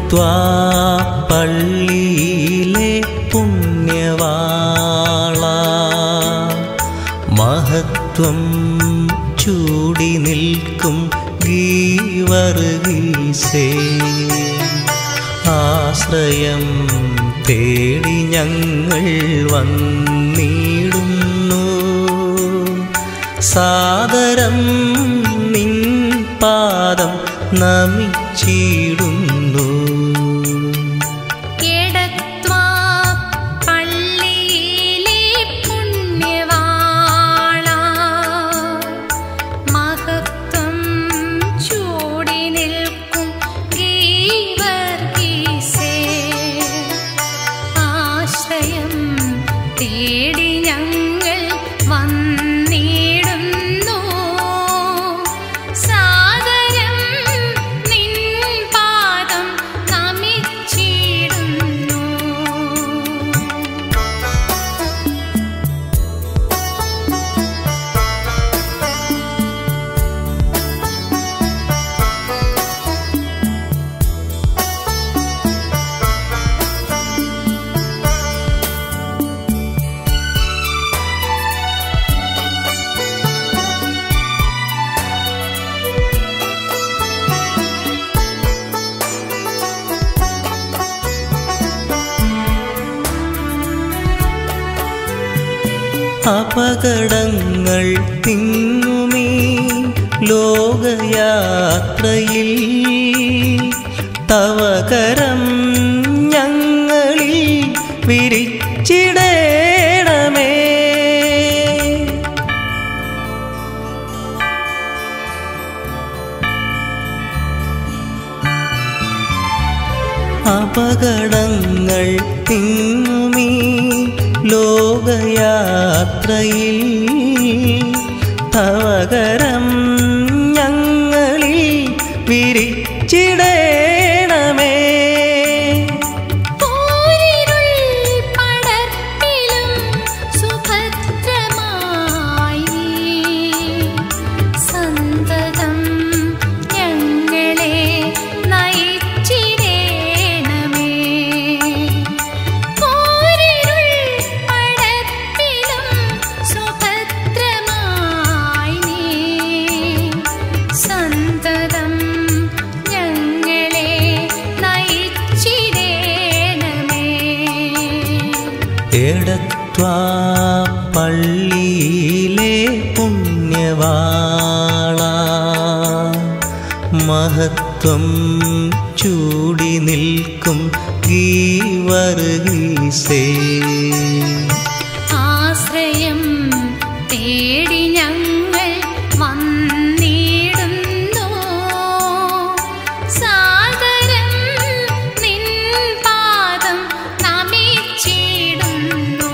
എടത്വാ പള്ളിയിലെ പുണ്യവാള മഹത്വം ചൂടി നിൽക്കും ഗീവർഗീസേ ആശ്രയം തേടി ഞങ്ങൾ വന്നിടുന്നു സാദരം നിൻ പാദം നമിച്ചിടുന്നു എടത്വാ പള്ളിയിലെ പുണ്യവാള മഹത്വം ചൂടി നിൽക്കും ഗീവർഗീസേ ആശ്രയം തേടി ഞങ്ങൾ വന്നിടുന്നു സാദരം നിൻ പാദം നമിച്ചിടുന്നു അപകടങ്ങൾ തിങ്ങുമീ ലോകയാത്രയിൽ തവകരം ഞങ്ങളിൽ വിരിച്ചിടേണമേ അപകടങ്ങൾ തിങ്ങുമീ ലോകയാത്രയിൽ തവകരം ഞങ്ങളിൽ വിരിച്ചിടേണമേ പോരിരുൾ പടർപ്പിലും സുഭദ്രമായി നീ സന്തതം ഞങ്ങളെ നയിച്ചിടേണമേ പോരിരുൾ പടർപ്പിലും സുഭദ്രമായി നീ സന്തതം ഞങ്ങളെ നയിച്ചിടേണമേ എടത്വാ പള്ളിയിലെ പുണ്യവാള മഹത്വം ചൂടി നിൽക്കും ഗീവർഗീസേ ആശ്രയം തേടി ഞങ്ങൾ വന്നിടുന്നു സാദരം നിൻ പാദം നമിച്ചിടുന്നു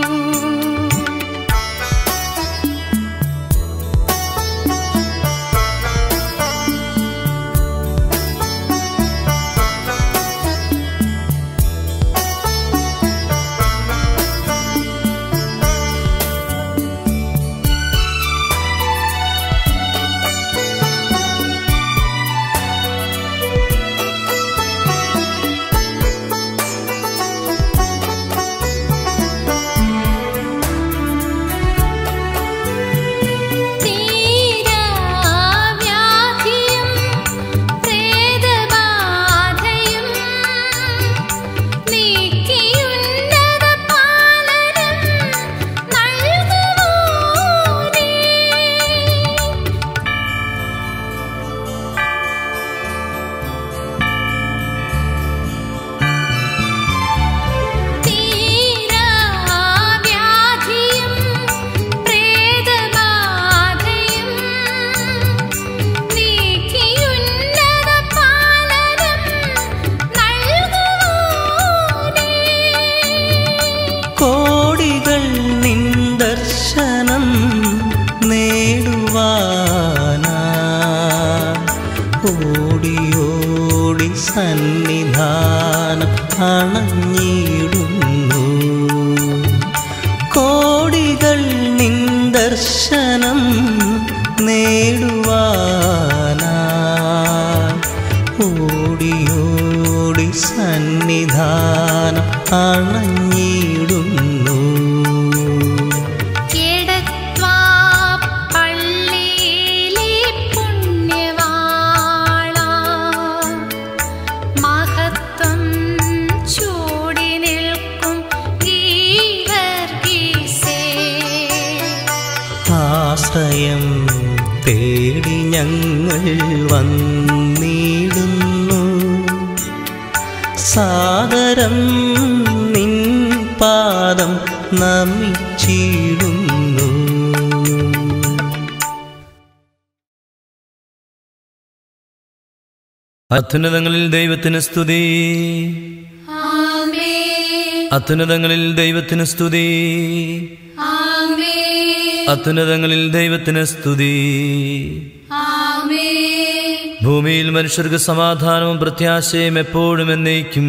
തീരാവ്യാധിയും പ്രേതബാധയും നീക്കിയുന്നത പാലനം നൽകുവോനേ തീരാവ്യാധിയും പ്രേതബാധയും നീക്കിയുന്നത പാലനം നൽകുവോനേ കോടികൾ നിൻ ദർശനം നേടുവാനാ ഓടി ഓടി സന്നിധാനം അണഞ്ഞിടുന്നു കോടികൾ നിൻ ദർശനം നേടുവാനാ ഓടി ഓടി അണഞ്ഞിടുന്നു എടത്വാ പള്ളിയിലെ പുണ്യവാള മഹത്വം ചൂടി നിൽക്കും ഗീവർഗീസേ ആശ്രയം തേടി ഞങ്ങൾ വന്നിടുന്നു സാദരം നിൻ പാദം നമിച്ചിടുന്നു അത്യുന്നതങ്ങളിൽ ദൈവത്തിന് സ്തുതി ആമേൻ അത്യുന്നതങ്ങളിൽ ദൈവത്തിന് സ്തുതി ആമേൻ അത്യുന്നതങ്ങളിൽ ദൈവത്തിന് സ്തുതി ആമേൻ ഭൂമിയിൽ മനുഷ്യർക്ക് സമാധാനവും പ്രത്യാശയും എപ്പോഴും എന്നേക്കും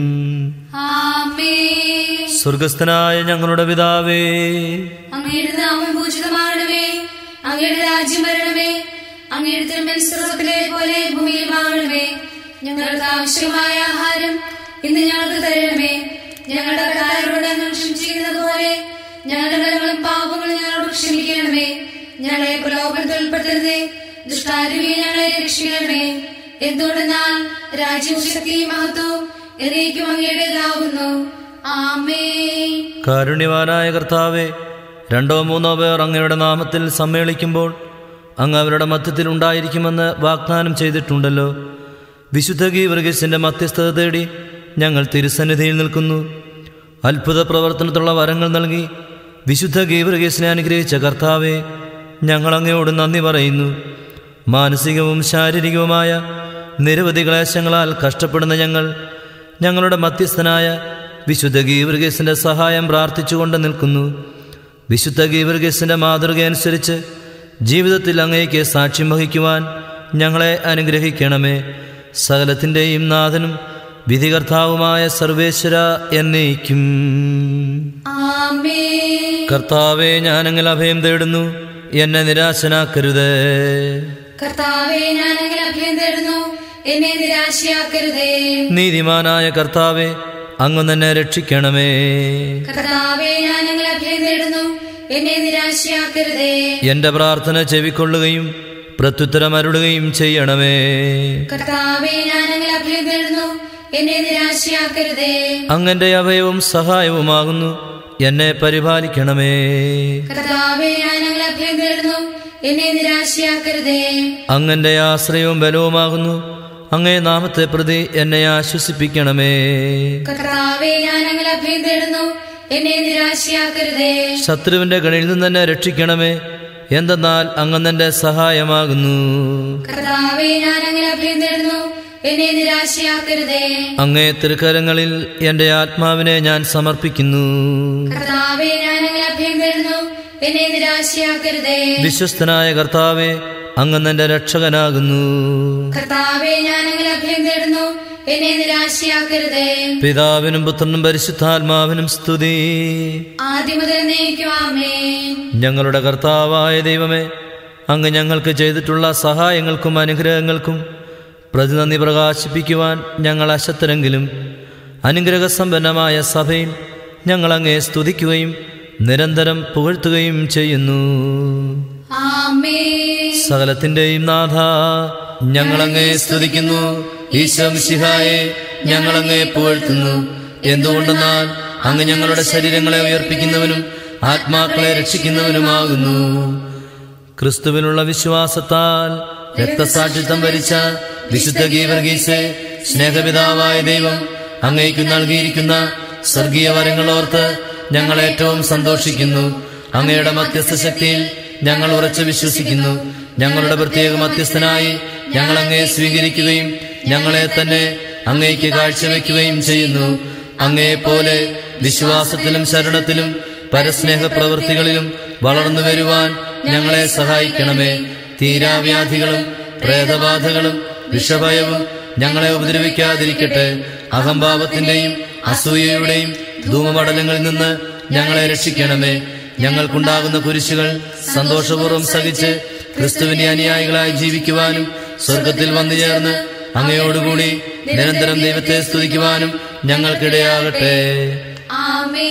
ആമേൻ സ്വർഗസ്ഥനായ ഞങ്ങളുടെ പിതാവേ അങ്ങയുടെ നാമം പൂജിതമാകണമേ അങ്ങയുടെ രാജ്യം വരണമേ അങ്ങയുടെ തിരുമൻ സ്വർഗത്തിലെ പോലെ ഭൂമിയിൽ വാങ്ങണമേ ഞങ്ങൾക്ക് ആവശ്യമായ ആഹാരം ഇന്ന് ഞങ്ങൾക്ക് തരണമേ ഞങ്ങളുടെ കടക്കാരോട് ഞങ്ങൾ ക്ഷമിച്ചിരിക്കുന്നത് പോലെ ഞങ്ങളുടെ ബലങ്ങളും പാപങ്ങളും ഞങ്ങളോട് ക്ഷമിക്കണമേ ഞങ്ങളെ പ്രലോഭനത്തിൽ ഉൾപ്പെടുത്തരുതേ ദുഷ്ടാരുവിയെ ഞങ്ങളെ രക്ഷിക്കണമേ എന്തുകൊണ്ടെന്നാൽ രാജ്യവും ശക്തിയും മഹത്വവും എന്നേക്കും അങ്ങയുടേതാവുന്നു ആമേ കാരുണ്യവാനായ കർത്താവെ രണ്ടോ മൂന്നോ പേർ അങ്ങയുടെ നാമത്തിൽ സമ്മേളിക്കുമ്പോൾ അങ്ങ് അവരുടെ മധ്യത്തിൽ ഉണ്ടായിരിക്കുമെന്ന് വാഗ്ദാനം ചെയ്തിട്ടുണ്ടല്ലോ വിശുദ്ധ ഗീവർഗീസിന്റെ മധ്യസ്ഥത തേടി ഞങ്ങൾ തിരുസന്നിധിയിൽ നിൽക്കുന്നു അത്ഭുത പ്രവർത്തനത്തിലുള്ള വരങ്ങൾ നൽകി വിശുദ്ധ ഗീവർഗീസിനെ അനുഗ്രഹിച്ച കർത്താവെ ഞങ്ങൾ അങ്ങയോട് നന്ദി പറയുന്നു മാനസികവും ശാരീരികവുമായ നിരവധി ക്ലേശങ്ങളാൽ കഷ്ടപ്പെടുന്ന ഞങ്ങൾ ഞങ്ങളുടെ മധ്യസ്ഥനായ വിശുദ്ധ ഗീവർഗീസിന്റെ സഹായം പ്രാർത്ഥിച്ചുകൊണ്ട് നിൽക്കുന്നു വിശുദ്ധ ഗീവർഗീസിന്റെ മാതൃകയനുസരിച്ച് ജീവിതത്തിൽ അങ്ങേക്ക് സാക്ഷ്യം വഹിക്കുവാൻ ഞങ്ങളെ അനുഗ്രഹിക്കണമേ സകലത്തിൻ്റെയും നാഥനും വിധികർത്താവുമായ സർവേശ്വര എന്നേക്കും ആമേ കർത്താവെ ഞാനങ്ങനെ അഭയം തേടുന്നു എന്നെ നിരാശനാക്കരുത് കർത്താവെ ഞാൻ അങ്ങനെ അഭയം തേടുന്നു എന്നെ നിരാശയാക്കരുതേ നീതിമാനായ കർത്താവെ അങ്ങ് തന്നെ രക്ഷിക്കണമേ കർത്താവെ ഞാൻ അങ്ങനെ അഭയം തേടുന്നു എന്നെ നിരാശയാക്കരുതേ എന്റെ പ്രാർത്ഥന ചെവിക്കൊള്ളുകയും പ്രത്യുത്തരം അരുളുകയും ചെയ്യണമേ കർത്താവെ ഞാൻ അങ്ങനെ അഭയം തേടുന്നു എന്നെ നിരാശയാക്കരുതേ അങ്ങന്റെ അഭയവും സഹായവുമാകുന്നു എന്നെ പരിപാലിക്കണമേ കർത്താവെ ഞാൻ അങ്ങനെ അഭയം തേടുന്നു എന്നെ നിരാശയാക്കരുതേ അങ്ങന്റെ ആശ്രയവും ബലവുമാകുന്നു അങ്ങേ നാമത്തെ പ്രതി എന്നെ ആശ്വസിപ്പിക്കണമേ കർത്താവെ ഞാൻ അങ്ങനെ അഭയം തേടുന്നു എന്നെ നിരാശയാക്കരുതേ ശത്രുവിന്റെ കണിയിൽ നിന്ന് തന്നെ രക്ഷിക്കണമേ എന്തെന്നാൽ അങ്ങന്നെന്റെ സഹായമാകുന്നു കർത്താവെ ഞാൻ അങ്ങനെ അഭയം തേടുന്നു എന്നെ നിരാശയാക്കരുതേ അങ്ങേ തിരുക്കരങ്ങളിൽ എന്റെ ആത്മാവിനെ ഞാൻ സമർപ്പിക്കുന്നു കർത്താവെ ഞാൻ അങ്ങനെ അഭയം തേടുന്നു എന്നെ നിരാശയാക്കരുതേ വിശ്വസ്തനായ കർത്താവെ അങ്ങന്നെന്റെ രക്ഷകനാകുന്നു കർത്താവെ ഞാൻ അങ്ങനെ അഭയം തേടുന്നു എന്നെ നിരാശയാക്കരുതേ പിതാവിനും പുത്രനും പരിശുദ്ധാത്മാവിനും സ്തുതി ആദ്യം മുതൽ നീക്കുവാമേ ഞങ്ങളുടെ കർത്താവായ ദൈവമേ അങ്ങ് ഞങ്ങൾക്ക് ചെയ്തിട്ടുള്ള സഹായങ്ങൾക്കും അനുഗ്രഹങ്ങൾക്കും പ്രതിനന്ദി പ്രകാശിപ്പിക്കുവാൻ ഞങ്ങൾ അശത്തരെങ്കിലും അനുഗ്രഹസമ്പന്നമായ സഭയിൽ ഞങ്ങൾ അങ്ങേ സ്തുതിക്കുകയും നിരന്തരം പുകഴ്ത്തുകയും ചെയ്യുന്നു ആമേ സകലത്തിന്റെയും നാഥ ഞങ്ങളങ്ങേ സ്തുതിക്കുന്നു ഈശംസിഹായെ ഞങ്ങളങ്ങേ പുകഴ്ത്തുന്നു എന്തുകൊണ്ടെന്നാൽ അങ്ങ് ഞങ്ങളുടെ ശരീരങ്ങളെ ഉയർപ്പിക്കുന്നവനും ആത്മാക്കളെ രക്ഷിക്കുന്നവനുമാകുന്നു ക്രിസ്തുവിനുള്ള വിശ്വാസത്താൽ രക്തസാക്ഷിത്വം വരിച്ച വിശുദ്ധ ഗീവർഗീസെ സ്നേഹപിതാവായ ദൈവം അങ്ങേക്ക് നൽകിയിരിക്കുന്ന സ്വർഗീയ വരങ്ങളോർത്ത് ഞങ്ങൾ ഏറ്റവും സന്തോഷിക്കുന്നു അങ്ങയുടെ മധ്യസ്ഥ ശക്തിയിൽ ഞങ്ങൾ ഉറച്ചു വിശ്വസിക്കുന്നു ഞങ്ങളുടെ പ്രത്യേക മധ്യസ്ഥനായി ഞങ്ങൾ അങ്ങേ സ്വീകരിക്കുകയും ഞങ്ങളെ തന്നെ അങ്ങേക്ക് കാഴ്ചവെക്കുകയും ചെയ്യുന്നു അങ്ങേ പോലെ വിശ്വാസത്തിലും ശരണത്തിലും പരസ്നേഹ പ്രവൃത്തികളിലും വളർന്നു വരുവാൻ ഞങ്ങളെ സഹായിക്കണമേ തീരാവ്യാധികളും പ്രേതബാധകളും വിഷഭയവും ഞങ്ങളെ ഉപദ്രവിക്കാതിരിക്കട്ടെ അഹംഭാവത്തിന്റെയും അസൂയയുടെയും ധൂമപടലങ്ങളിൽ നിന്ന് ഞങ്ങളെ രക്ഷിക്കണമേ ഞങ്ങൾക്കുണ്ടാകുന്ന കുരിശുകൾ സന്തോഷപൂർവ്വം സഹിച്ച് ക്രിസ്തുവിന്റെ അനുയായികളായി ജീവിക്കുവാനും സ്വർഗത്തിൽ വന്നു ചേർന്ന് അങ്ങയോടുകൂടി നിരന്തരം ദൈവത്തെ സ്തുതിക്കുവാനും ഞങ്ങൾക്കിടയാകട്ടെ ആമേ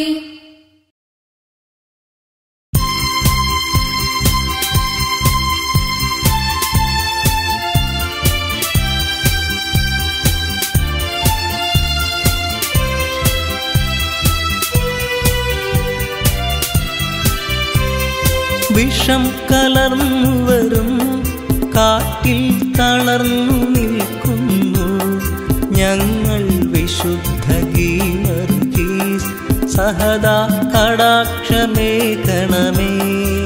വിഷം കലർന്നു വരും കാറ്റിൽ തളർന്നു നിൽക്കുന്നു ഞങ്ങൾ വിശുദ്ധ ഗീവർഗീസ് സഹദാ കടാക്ഷമേകണമേ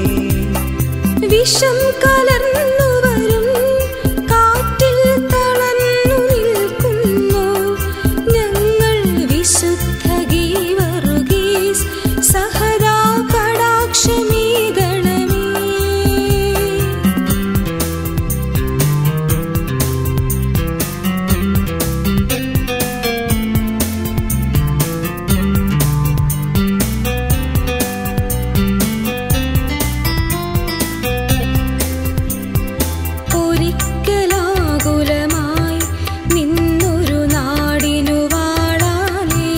വിഷം കലർന്നു വരും കാറ്റിൽ തളർന്നു നിൽക്കുന്നു ഞങ്ങൾ വിശുദ്ധ ഗീവറുഗീസ് സഹദാ കടാക്ഷമീ ഗണമേ ഒരിക്കലാകുലമായി നിന്നൊരു നാടിനു വാഴാനേ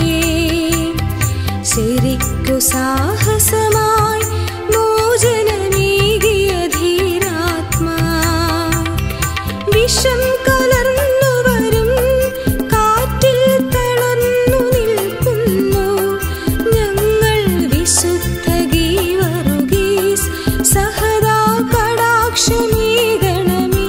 ശരിക്കു സാഹസമായി മോചനമേകിയ ധീരാത്മാ വിഷം കലർന്നു വരും കാറ്റിൽ തളർന്നു നിൽക്കുന്നു ഞങ്ങൾ വിശുദ്ധ ഗീവറുഗീസ് സഹദാ കടാക്ഷമീ ഗണമേ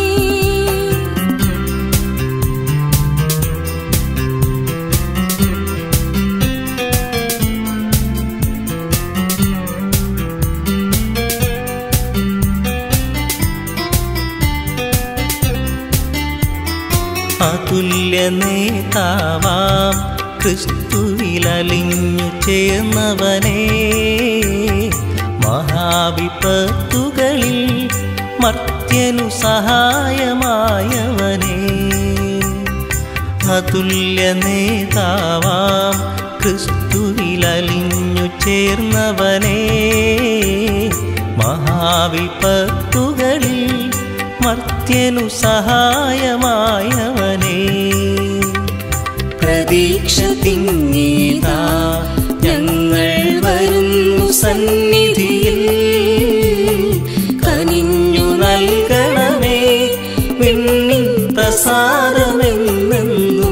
അതുല്യ നേതാവാം ക്രിസ്തുവിലലിഞ്ഞു ചേർന്നവനേ മഹാവിപത്തുകളിൽ മർത്യനു സഹായമായവനേ അതുല്യ നേതാവാം ക്രിസ്തുവിലലിഞ്ഞു ചേർന്നവനേ മഹാവിപത്തുകളിൽ മർത്യനു സഹായമായവനേ പ്രതീക്ഷ തിങ്ങീതാ ഞങ്ങൾ വരുന്നു സന്നിധിയിൽ കനിഞ്ഞു നൽകണമേ വിണ്ണിൻ പ്രസാദമെന്നെന്നും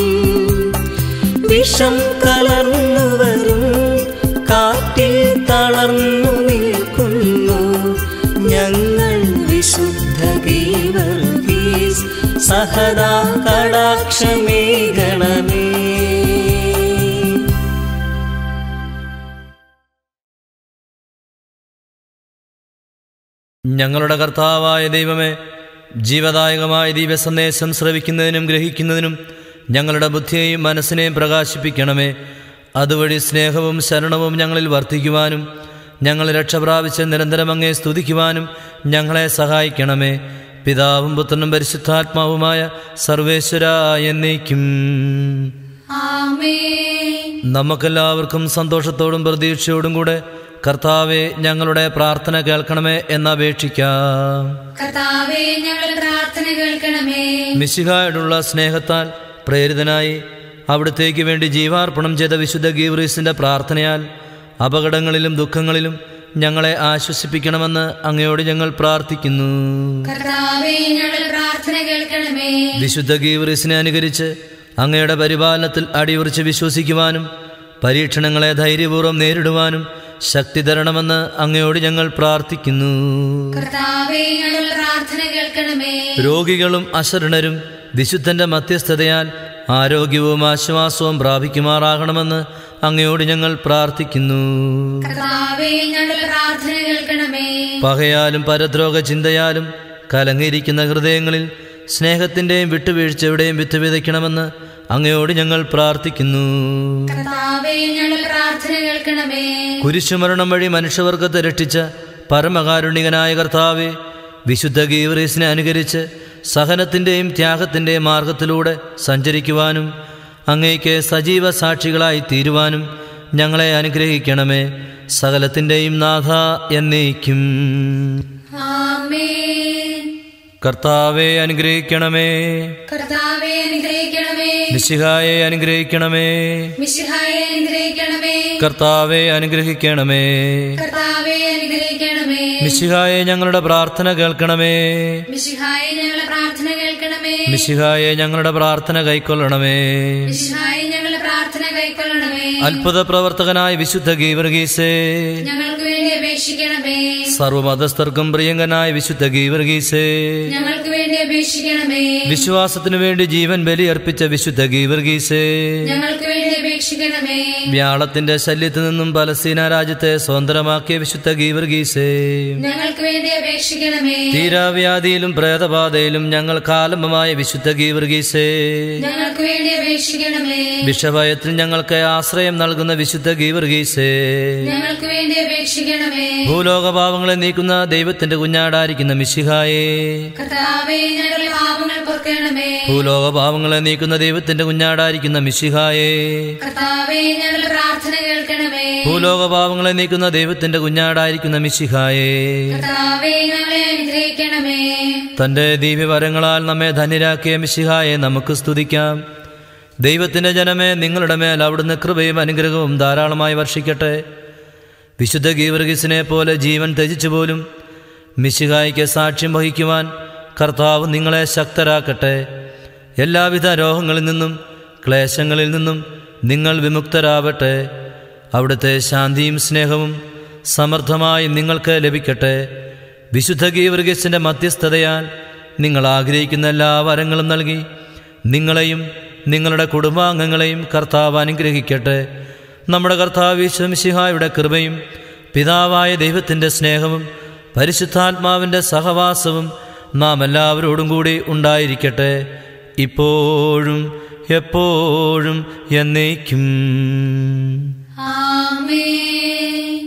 വിഷം കലർന്നു വരും കാറ്റിൽ തളർന്നു നിൽക്കുന്നു ഞങ്ങൾ വിശുദ്ധ ഗീവർഗീസ് സഹദാ കടാക്ഷമേ ഗണമേ ഞങ്ങളുടെ കർത്താവായ ദൈവമേ ജീവദായകമായ ദിവസന്ദേശം ശ്രവിക്കുന്നതിനും ഗ്രഹിക്കുന്നതിനും ഞങ്ങളുടെ ബുദ്ധിയെയും മനസ്സിനെയും പ്രകാശിപ്പിക്കണമേ അതുവഴി സ്നേഹവും ശരണവും ഞങ്ങളിൽ വർദ്ധിക്കുവാനും ഞങ്ങൾ രക്ഷ പ്രാപിച്ച് നിരന്തരം അങ്ങേ സ്തുതിക്കുവാനും ഞങ്ങളെ സഹായിക്കണമേ പിതാവും പുത്രനും പരിശുദ്ധാത്മാവുമായ സർവേശ്വര എന്നേക്കും ആമേ നമുക്കെല്ലാവർക്കും സന്തോഷത്തോടും പ്രതീക്ഷയോടും കൂടെ കർത്താവെ ഞങ്ങളുടെ പ്രാർത്ഥന കേൾക്കണമേ എന്നപേക്ഷിക്കാം കർത്താവേ ഞങ്ങളുടെ പ്രാർത്ഥന കേൾക്കണമേ മിശിഹായോടുള്ള സ്നേഹത്താൽ പ്രേരിതനായി അവിടത്തേക്ക് വേണ്ടി ജീവാർപ്പണം ചെയ്ത വിശുദ്ധ ഗീവറീസിന്റെ പ്രാർത്ഥനയാൽ അപകടങ്ങളിലും ദുഃഖങ്ങളിലും ഞങ്ങളെ ആശ്വസിപ്പിക്കണമെന്ന് അങ്ങയോട് ഞങ്ങൾ പ്രാർത്ഥിക്കുന്നു കർത്താവേ ഞങ്ങളുടെ പ്രാർത്ഥന കേൾക്കണമേ വിശുദ്ധ ഗീവറീസിനെ അനുകരിച്ച് അങ്ങയുടെ പരിപാലനത്തിൽ അടിയുറിച്ച് വിശ്വസിക്കുവാനും പരീക്ഷണങ്ങളെ ധൈര്യപൂർവ്വം നേരിടുവാനും ശക്തി തരണമെന്ന് അങ്ങയോട് ഞങ്ങൾ പ്രാർത്ഥിക്കുന്നു കർത്താവേ ഞങ്ങളുടെ പ്രാർത്ഥന കേൾക്കണമേ രോഗികളും അശരണരും വിശുദ്ധന്റെ മധ്യസ്ഥതയാൽ ആരോഗ്യവും ആശ്വാസവും പ്രാപിക്കുമാറാകണമെന്ന് അങ്ങയോട് ഞങ്ങൾ പ്രാർത്ഥിക്കുന്നു കർത്താവേ ഞങ്ങളുടെ പ്രാർത്ഥന കേൾക്കണമേ പകയാലും പരദ്രോഗ ചിന്തയാലും കലങ്ങിയിരിക്കുന്ന ഹൃദയങ്ങളിൽ സ്നേഹത്തിൻ്റെയും വിട്ടുവീഴ്ചയുടെയും വിത്ത് വിതയ്ക്കണമെന്ന് അങ്ങയോട് ഞങ്ങൾ പ്രാർത്ഥിക്കുന്നു കർത്താവേ ഞങ്ങളുടെ പ്രാർത്ഥന കേൾക്കണമേ കുരിശുമരണം വഴി മനുഷ്യവർഗത്തെ രക്ഷിച്ച പരമകാരുണികനായ കർത്താവെ വിശുദ്ധ ഗീവറീസിനെ അനുകരിച്ച് സഹനത്തിൻ്റെയും ത്യാഗത്തിൻ്റെയും മാർഗത്തിലൂടെ സഞ്ചരിക്കുവാനും അങ്ങേക്ക് സജീവ സാക്ഷികളായി തീരുവാനും ഞങ്ങളെ അനുഗ്രഹിക്കണമേ സകലത്തിൻ്റെയും നാഥ എന്നേക്കും ആമേ കർത്താവെ അനുഗ്രഹിക്കണമേ കർത്താവെ അനുഗ്രഹിക്കണമേ മിശിഹായെ അനുഗ്രഹിക്കണമേ മിശിഹായെ അനുഗ്രഹിക്കണമേ കർത്താവെ അനുഗ്രഹിക്കണമേ കർത്താവെ അനുഗ്രഹിക്കണമേ മിശിഹായെ ഞങ്ങളുടെ പ്രാർത്ഥന കേൾക്കണമേ മിശിഹായെ ഞങ്ങളുടെ പ്രാർത്ഥന കേൾക്കണമേ മിശിഹായെ ഞങ്ങളുടെ പ്രാർത്ഥന കൈക്കൊള്ളണമേ മിശിഹായെ ഞങ്ങളുടെ പ്രാർത്ഥന കൈക്കൊള്ളണമേ അത്ഭുത പ്രവർത്തകനായ വിശുദ്ധ ഗീവർഗീസേ ഞങ്ങൾക്ക് വേണ്ടി അപേക്ഷിക്കണമേ സർവമതസ്ഥർക്കും പ്രിയങ്കനായ വിശുദ്ധ ഗീവർഗീസേ ഞങ്ങൾക്ക് വേണ്ടി അപേക്ഷിക്കണമേ വിശ്വാസത്തിനു വേണ്ടി ജീവൻ ബലിയർപ്പിച്ച വിശുദ്ധ ഗീവർഗീസേ ഞങ്ങൾക്ക് വേണ്ടി അപേക്ഷിക്കണമേ വ്യാളത്തിന്റെ ശല്യത്തിൽ നിന്നും പലസ്തീന രാജ്യത്തെ സ്വതന്ത്രമാക്കിയ വിശുദ്ധ ഗീവർഗീസേ ഞങ്ങൾക്ക് വേണ്ടി അപേക്ഷിക്കണമേ തീരാവ്യാധിയിലും പ്രേതബാധയിലും ഞങ്ങൾ കാലമ്പമായ വിശുദ്ധ ഗീവർഗീസേ ഞങ്ങൾക്ക് വേണ്ടി അപേക്ഷിക്കണമേ വിഷഭയത്തിൽ ഞങ്ങൾക്ക് ആശ്രയം നൽകുന്ന വിശുദ്ധ ഗീവർഗീസേ ഞങ്ങൾക്ക് വേണ്ടി അപേക്ഷിക്കണമേ ഭൂലോകപാവങ്ങളെ നീക്കുന്ന ദൈവത്തിന്റെ കുഞ്ഞാടായിരിക്കുന്ന മിശിഹായേ കർത്താവേ ഞങ്ങളുടെ പാപങ്ങൾ പൊറുക്കണമേ ഭൂലോകപാവങ്ങളെ നീക്കുന്ന ദൈവത്തിന്റെ കുഞ്ഞാടായിരിക്കുന്ന മിശിഹായേ കർത്താവേ ഞങ്ങളുടെ പ്രാർത്ഥന കേൾക്കണമേ ഭൂലോകപാവങ്ങളെ നീക്കുന്ന ദൈവത്തിന്റെ കുഞ്ഞാടായിരിക്കുന്ന മിശിഹായേ കർത്താവേ ഞങ്ങളെ അനുഗ്രഹിക്കണമേ തന്റെ ദിവ്യവരങ്ങളാൽ നമ്മെ ധന്യരാക്കിയ മിശിഹായെ നമുക്ക് സ്തുതിക്കാം ദൈവത്തിന്റെ ജനമേ നിങ്ങളുടെ മേൽ അവിടുന്ന് കൃപയും അനുഗ്രഹവും ധാരാളമായി വർഷിക്കട്ടെ വിശുദ്ധ ഗീവർഗീസിനെ പോലെ ജീവൻ ത്യജിച്ചു പോലും മിശിഹായിക്ക് സാക്ഷ്യം വഹിക്കുവാൻ കർത്താവ് നിങ്ങളെ ശക്തരാക്കട്ടെ എല്ലാവിധ രോഗങ്ങളിൽ നിന്നും ക്ലേശങ്ങളിൽ നിന്നും നിങ്ങൾ വിമുക്തരാവട്ടെ അവിടുത്തെ ശാന്തിയും സ്നേഹവും സമൃദ്ധമായി നിങ്ങൾക്ക് ലഭിക്കട്ടെ വിശുദ്ധ ഗീവർഗീസിന്റെ മധ്യസ്ഥതയാൽ നിങ്ങൾ ആഗ്രഹിക്കുന്ന എല്ലാ വരങ്ങളും നൽകി നിങ്ങളെയും നിങ്ങളുടെ കുടുംബാംഗങ്ങളെയും കർത്താവ് അനുഗ്രഹിക്കട്ടെ നമ്മുടെ കർത്താവ് വിശ്വമിശിഹായുടെ കൃപയും പിതാവായ ദൈവത്തിൻ്റെ സ്നേഹവും പരിശുദ്ധാത്മാവിൻ്റെ സഹവാസവും നാം എല്ലാവരോടും കൂടി ഉണ്ടായിരിക്കട്ടെ ഇപ്പോഴും എപ്പോഴും എന്നേക്കും ആമേൻ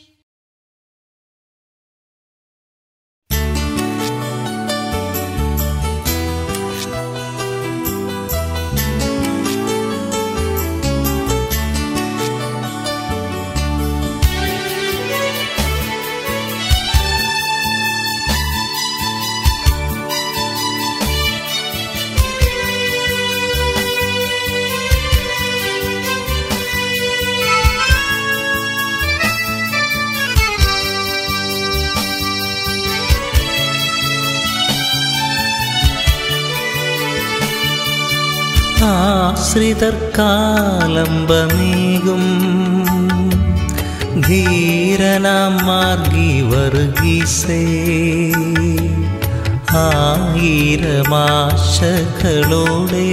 ആശ്രിതർക്കാലംബമേകും ധീരനാം മാർഗി വർഗീസേ ആയിരമാശകളോടെ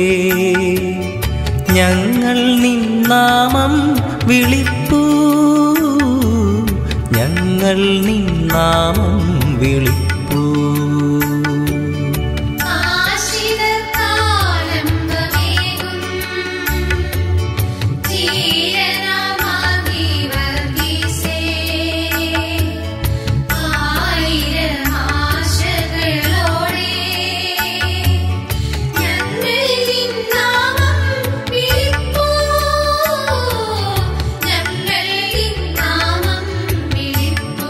ഞങ്ങൾ നിന്നാമം വിളിപ്പൂ ഞങ്ങൾ നിന്നാമം വിളിപ്പൂ ആശ്രിതർക്കാലംബമേകും ധീരനാമാകി വർഗീസേ ആയിരമാശകളോടെ ഞങ്ങൾ നിന്നാമം വിളിപ്പൂ ഞങ്ങൾ നിന്നാമം വിളിപ്പൂ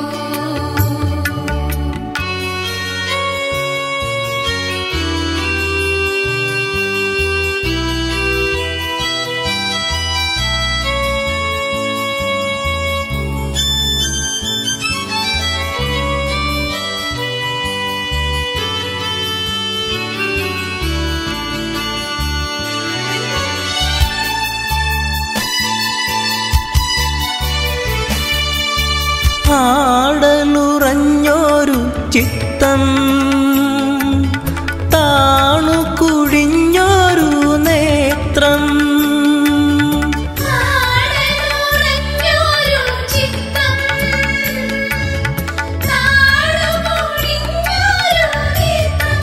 ആടലുറഞ്ഞൊരു ചിത്തം താണു കുഴിഞ്ഞൊരു നേത്രം ആടലുറഞ്ഞൊരു ചിത്തം താഴുമുടിഞ്ഞൊരു ഗീതം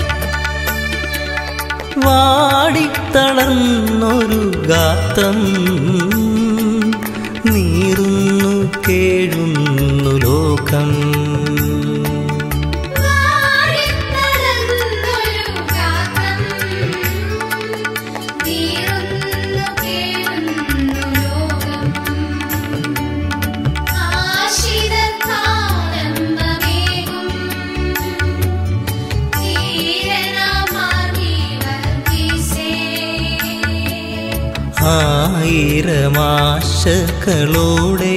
വാടിത്തളർന്നൊരു ഗാത്തം നീറുന്നു കേഴുന്നു ലോകം വാടിത്തളർന്നൊരു ഗാനം നീറുന്നു കേഴുന്നു ലോകം ആശിതത്താലംബമേകും ധീരനാമാകി സ്ഥിരമാശകളോടെ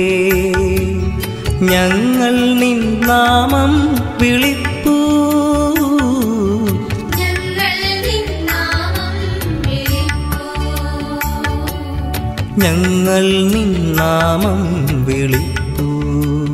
ഞങ്ങൾ നിൻ നാമം വിളിപ്പൂ ഞങ്ങൾ നിൻ നാമം വിളിപ്പൂ. ഞങ്ങൾ നിൻ നാമം വിളിപ്പൂ